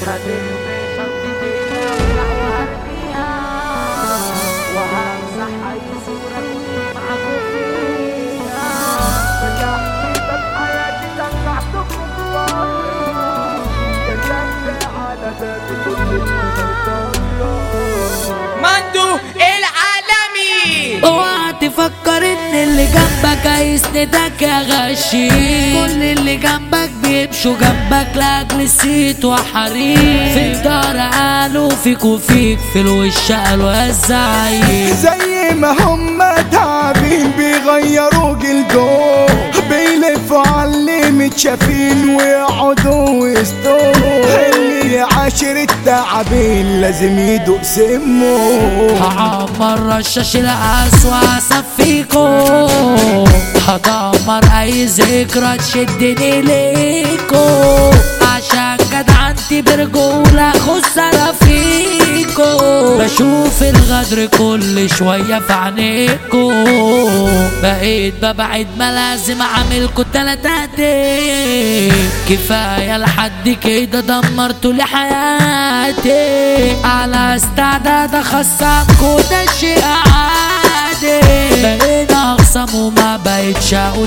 مندو العالمي اوعى تفكر ان اللي جنبك هيسندك يا غشيم كل اللي جنبك بيمشوا جنبك لاجل الصيت وحريم في الدار قالوا فيك وفيك في الوش قالوا يا الزعيم زي ما هم تعبين بيغيروا جلدهم بيلفوا على اللي متشافين ويقعدوا وسطهم اللي عاشر التعبين لازم يدوق سمه هعمر رشاش الأسوأ صفيكو هدمر أي ذكرى تشدني ليكو عشان جدعنتي برجولة خسارة فيكو بشوف الغدر كل شوية في عينيكو بقيت ببعد ما لازم اعملكوا تلاتاتي كفاية لحد كده دمرتوا لي حياتي على استعداد اخصمكوا ده شيء عادي بقينا اخصم وما بقيتش اقول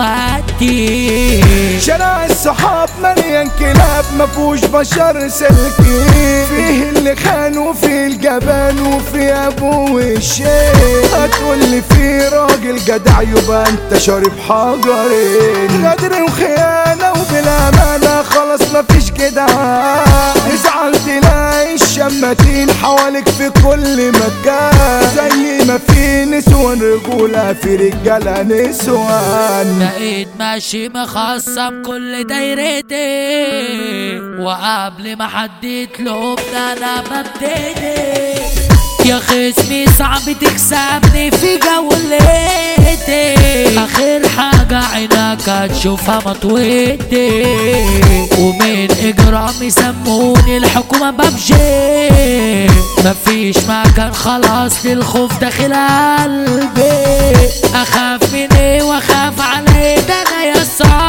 اخواتي شارع الصحاب مليان كلاب مفهوش بشر سلكين فيه اللي خان وفيه الجبان وفيه ابوه الشيخ هتقول لي في راجل جدع يبقى انت شارب حجرين غدر وخيانة وبالامانة خلاص مفيش كده ازعل تلاقي الشماتين حواليك في كل مكان زي ما في نسوان رجولة في رجالة نسوان بقيت ماشي مخصم كل دايرتي وقبل ما حد يطلبني انا ببتدي يا خصمي صعب تكسبني في جولتي اخر حاجة عينك هتشوفها مطويتي ومن اجرامي سموني الحكومة ببجي مفيش مكان خلاص للخوف داخل قلبي اخاف من ايه واخاف على ايه ده انا يا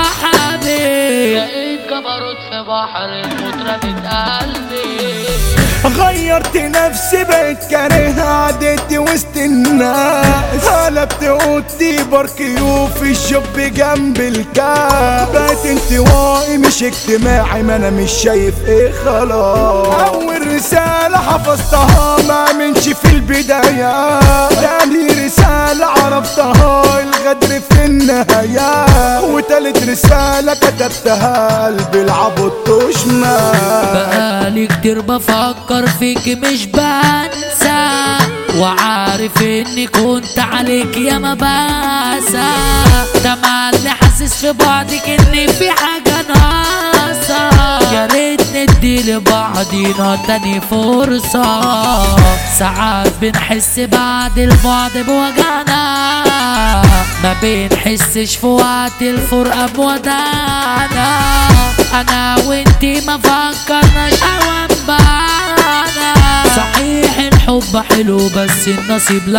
صاحبي لقيت كبروت في بحر المطرة قلبي غيرت نفسي بقيت كاره قعدتي وسط الناس قلبت اوضتي باركيو في الشوب جنب الكاس بقيت انطوائي مش اجتماعي ما انا مش شايف ايه خلاص اول رسالة حفظتها ما منش في البداية تاني رسالة عرفتها الغدر في النهاية وتالت رسالة كتبتها قلبي العبط وشمال بقالي كتير بفكر فيك مش بنسى وعارف اني كنت عليك يا ما بنسى تملي حاسس في بعدك ان في حاجة ناقصة يا ريت ندي لبعضينا تاني فرصة ساعات بنحس بعد البعد بوجعنا ما بنحسش في وقت الفرقة بودانا انا وانتي ما فكرناش اوام بعنا صحيح الحب حلو بس النصيب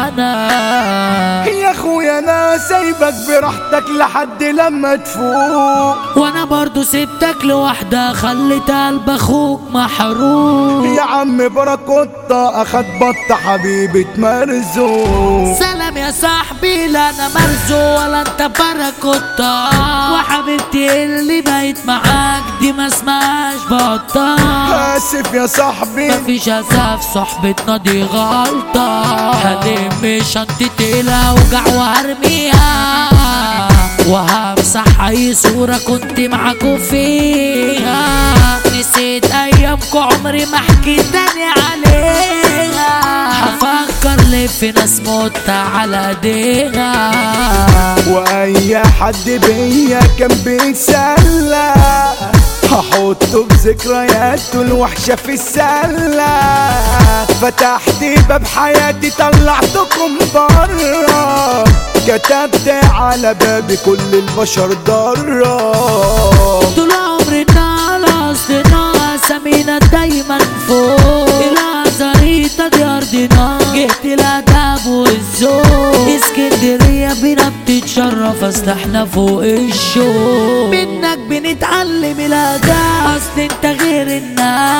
لعنة يا اخويا انا سايبك براحتك لحد لما تفوق وانا برضو سبتك لوحدة خليت قلب اخوك محروق يا عم براكوتا اخد بطة حبيبة مرزوق سلام يا صاحبي لا انا مرزو ولا انت باراكوتا وحبيبتي اللي بقيت معاك دي ما اسمهاش بطة اسف يا صاحبي مفيش اسف صحبتنا دي غلطة هلم شنطتي الاوجع وهرميها وهمسح اي صورة كنت معاكوا فيها نسيت ايامكوا عمري ما حكيت تاني عليها هفكر ليه في ناس مت على ايديها واي حد بيا كان بيتسلى هحطه بذكرياته الوحشة في السلة فتحت باب حياتي طلعتكم برا كتبت على بابي كل البشر ضرا طول عمرنا على اصلنا اسامينا دايما فوق العزاريطة دي ارضنا جهة الادب والذوق اسكندرية بينا بتتشرف اصل احنا فوق الشوق منك بنتعلم الادب اصل انت غير الناس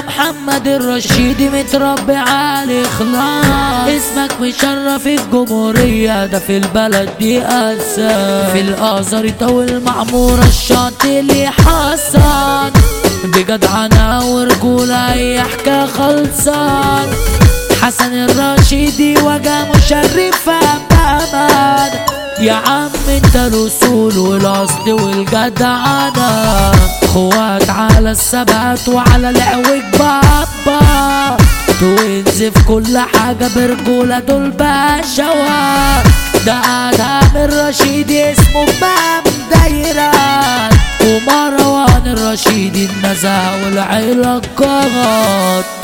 محمد الرشيدي متربي على اخلاص اسمك مشرف الجمهورية ده في البلد دي اساس في الازاريطة والمعمورة الشاطئ اللي حصل بجدعنة ورجولة اي حكاية خلصان حسن الرشيدي وجه مشرفة بأمان يا عم انت الوصول والاصل والجدعنة خوات على الثبات وعلى العوج بابا توينز في كل حاجة برجولة دول بشوات ده ادهم الرشيدي اسمه بام دايرات ومروان الرشيدي النزاع والعلاقات